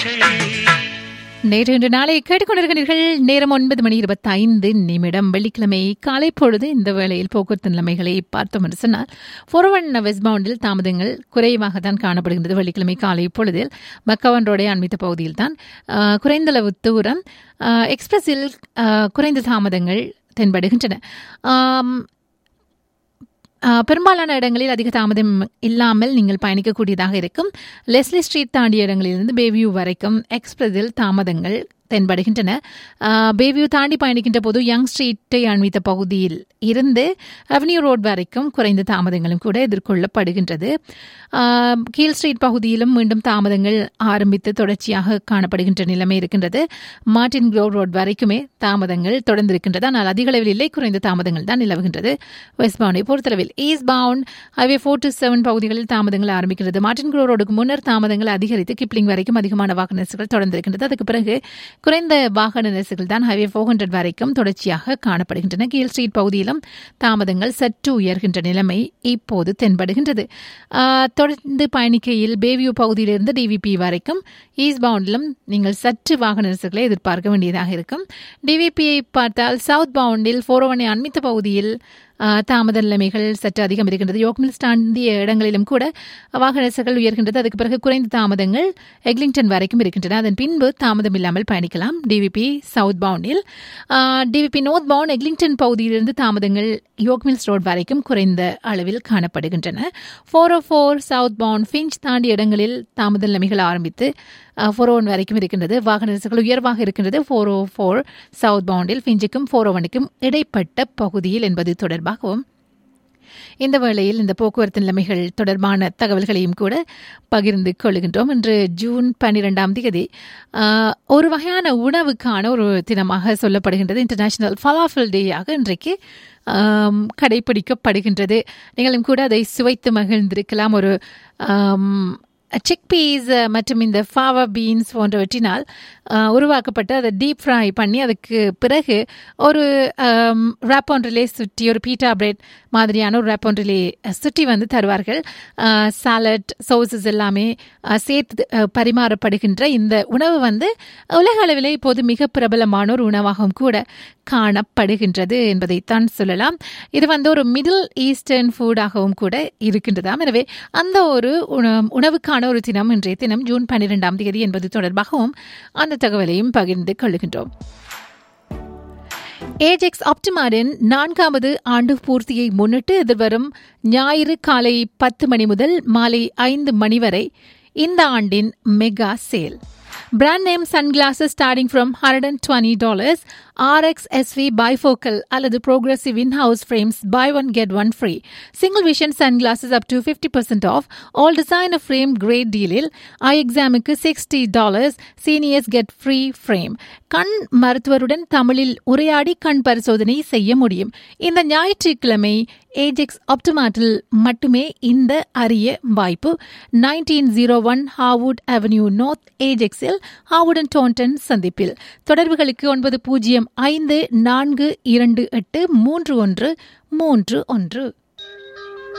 நேற்று இன்று நாளை கேட்டுக்கொண்டிருக்கிறீர்கள் நேரம் ஒன்பது மணி இருபத்தி ஐந்து நிமிடம் வெள்ளிக்கிழமை காலை பொழுது இந்த வேளையில் போக்குவரத்து நிலைமைகளை பார்த்தோம் என்று சொன்னால் ஃபோர்வன் வெஸ்ட் பவுண்டில் தாமதங்கள் குறைவாக தான் காணப்படுகின்றது வெள்ளிக்கிழமை காலை பொழுதில் மக்கவன் ரோடை அண்மித்த பகுதியில் தான் ஆஹ், குறைந்தளவு தூரம் ஆஹ், எக்ஸ்பிரஸில் ஆஹ், குறைந்த தாமதங்கள் தென்படுகின்றன ஆம், ஆஹ், பெரும்பாலான இடங்களில் அதிக தாமதம் இல்லாமல் நீங்கள் பயணிக்கக்கூடியதாக இருக்கும் லெஸ்லி ஸ்ட்ரீட் தாண்டிய இடங்களிலிருந்து பேவியூ வரைக்கும் எக்ஸ்பிரஸில் தாமதங்கள் தென்படுகின்றன ஆஹ், பேவியூ தாண்டி பயணிக்கின்ற போது யங் ஸ்ட்ரீட்டை அண்மித்த பகுதியில் இருந்து அவென்யூ ரோட் வரைக்கும் குறைந்த தாமதங்களும் கூட எதிர்கொள்ளப்படுகின்றது ஆஹ், கீழ் ஸ்ட்ரீட் பகுதியிலும் மீண்டும் தாமதங்கள் ஆரம்பித்து தொடர்ச்சியாக காணப்படுகின்ற நிலைமை இருக்கின்றது மார்டின் க்ரோவ் ரோட் வரைக்குமே தாமதங்கள் தொடர்ந்து இருக்கின்றது ஆனால் அதிக அளவில் இல்லை குறைந்த தாமதங்கள் தான் நிலவுகின்றது வெஸ்ட் பவுண்டை பொறுத்தளவில் east bound highway four to seven பகுதிகளில் தாமதங்கள் ஆரம்பிக்கிறது மார்டின் க்ரோ ரோடுக்கு முன்னர் தாமதங்கள் அதிகரித்து கிப்ளிங் வரைக்கும் அதிகமான வாகன நெரிசல்கள் தொடர்ந்து இருக்கின்றது அதுக்கு பிறகு குறைந்த வாகன நெரிசல்கள் தான் ஹைவே ஃபோர் ஹண்ட்ரட் வரைக்கும் தொடர்ச்சியாக காணப்படுகின்றன கீழ் ஸ்ட்ரீட் பகுதியிலும் தாமதங்கள் சற்று உயர்கின்ற நிலைமை இப்போது தென்படுகின்றது ஆஹ், தொடர்ந்து பயணிக்கையில் பேவியூ பகுதியிலிருந்து டிவிபி வரைக்கும் ஈஸ்ட் பவுண்டிலும் நீங்கள் சற்று வாகன நெரிசல்களை எதிர்பார்க்க வேண்டியதாக இருக்கும் டிவிபியை பார்த்தால் சவுத் பவுண்டில் ஃபோரோவனை அண்மித்த பகுதியில் ஆஹ், தாமத நிலைமைகள் சற்று அதிகம் இருக்கின்றது யோக்மில் ஸ்டாண்டிய இடங்களிலும் கூட வாகன நெரிசல்கள் உயர்கின்றது அதுக்கு பிறகு குறைந்த தாமதங்கள் எக்லிங்டன் வரைக்கும் இருக்கின்றன அதன் பின்பு தாமதம் இல்லாமல் பயணிக்கலாம் டிவிபி சவுத் பவுண்டில் டிவிபி நோர்த் பவுண்ட் எக்லிங்டன் பகுதியிலிருந்து தாமதங்கள் யோக்மில்ஸ் ரோட் வரைக்கும் குறைந்த அளவில் காணப்படுகின்றன four O four south bound Finch தாண்டிய இடங்களில் தாமத நிலைமைகள் ஆரம்பித்து ஃபோர் ஒன் வரைக்கும் இருக்கின்றது வாகன நெரிசல்கள் உயர்வாக இருக்கின்றது ஃபோர் ஓ ஃபோர் சவுத் பவுண்டில் ஃபிஞ்சுக்கும் ஃபோர் ஓ ஒனுக்கும் இடைப்பட்ட பகுதியில் என்பது தொடர்பாகவும் இந்த வேளையில் இந்த போக்குவரத்து நிலைமைகள் தொடர்பான தகவல்களையும் கூட பகிர்ந்து கொள்கின்றோம் இன்று ஜூன் பன்னிரெண்டாம் தேதி ஆஹ், ஒரு வகையான உணவுக்கான ஒரு தினமாக சொல்லப்படுகின்றது இன்டர்நேஷனல் ஃபலாஃபில் டேயாக இன்றைக்கு ஆம், கடைபிடிக்கப்படுகின்றது நீங்களும் கூட அதை சுவைத்து மகிழ்ந்திருக்கலாம் ஒரு சிக் பீஸ் மற்றும் இந்த ஃபாவா பீன்ஸ் போன்றவற்றினால் ஆஹ், உருவாக்கப்பட்டு அதை டீப் ஃப்ரை பண்ணி அதுக்கு பிறகு ஒரு ரேப் ஒன்றிலே சுற்றி ஒரு பீட்டா பிரெட் மாதிரியான ஒரு ரேப் ஒன்றிலே சுற்றி வந்து தருவார்கள் சாலட் சோசஸ் எல்லாமே ஆஹ், சேர்த்து ஆஹ், பரிமாறப்படுகின்ற இந்த உணவு வந்து உலக அளவில் இப்போது மிக பிரபலமான ஒரு உணவாகவும் கூட காணப்படுகின்றது என்பதைத்தான் சொல்லலாம் இது வந்து ஒரு மிடில் ஈஸ்டர்ன் ஃபுடாகவும் கூட இருக்கின்றதாம் எனவே அந்த ஒரு உண- உணவுக்கான ஒரு தினம் இன்றைய தினம் ஜூன் பன்னிரெண்டாம் தேதி என்பது தொடர்பாகவும் அந்த தகவலையும் பகிர்ந்து கொள்கின்றோம் ஏஜெக்ஸ் ஆப்டிமாரின் நான்காவது ஆண்டு பூர்த்தியை முன்னிட்டு எதிர்வரும் ஞாயிறு காலை பத்து மணி முதல் மாலை ஐந்து மணி வரை இந்த ஆண்டின் mega sale brand name sunglasses starting from hundred and twenty dollars RX SV bifocal அல்லது progressive in house frames buy one get one free single vision sunglasses up to fifty percent off all design frame great டீலில் eye எக்ஸாமுக்கு sixty dollars seniors get free frame கண் மருத்துவருடன் தமிழில் உரையாடி கண் பரிசோதனை செய்ய முடியும் இந்த ஞாயிற்றுக்கிழமை ஏஜெக்ஸ் ஆப்டிமாட்டில் மட்டுமே இந்த அரிய வாய்ப்பு nineteen zero one Harwood avenue north ஏஜெக்ஸில் ஹாவுட் அண்ட் டோன்டன் சந்திப்பில் தொடர்புகளுக்கு ஒன்பது பூஜ்ஜியம் ஐந்து நான்கு இரண்டு எட்டு மூன்று ஒன்று மூன்று ஒன்று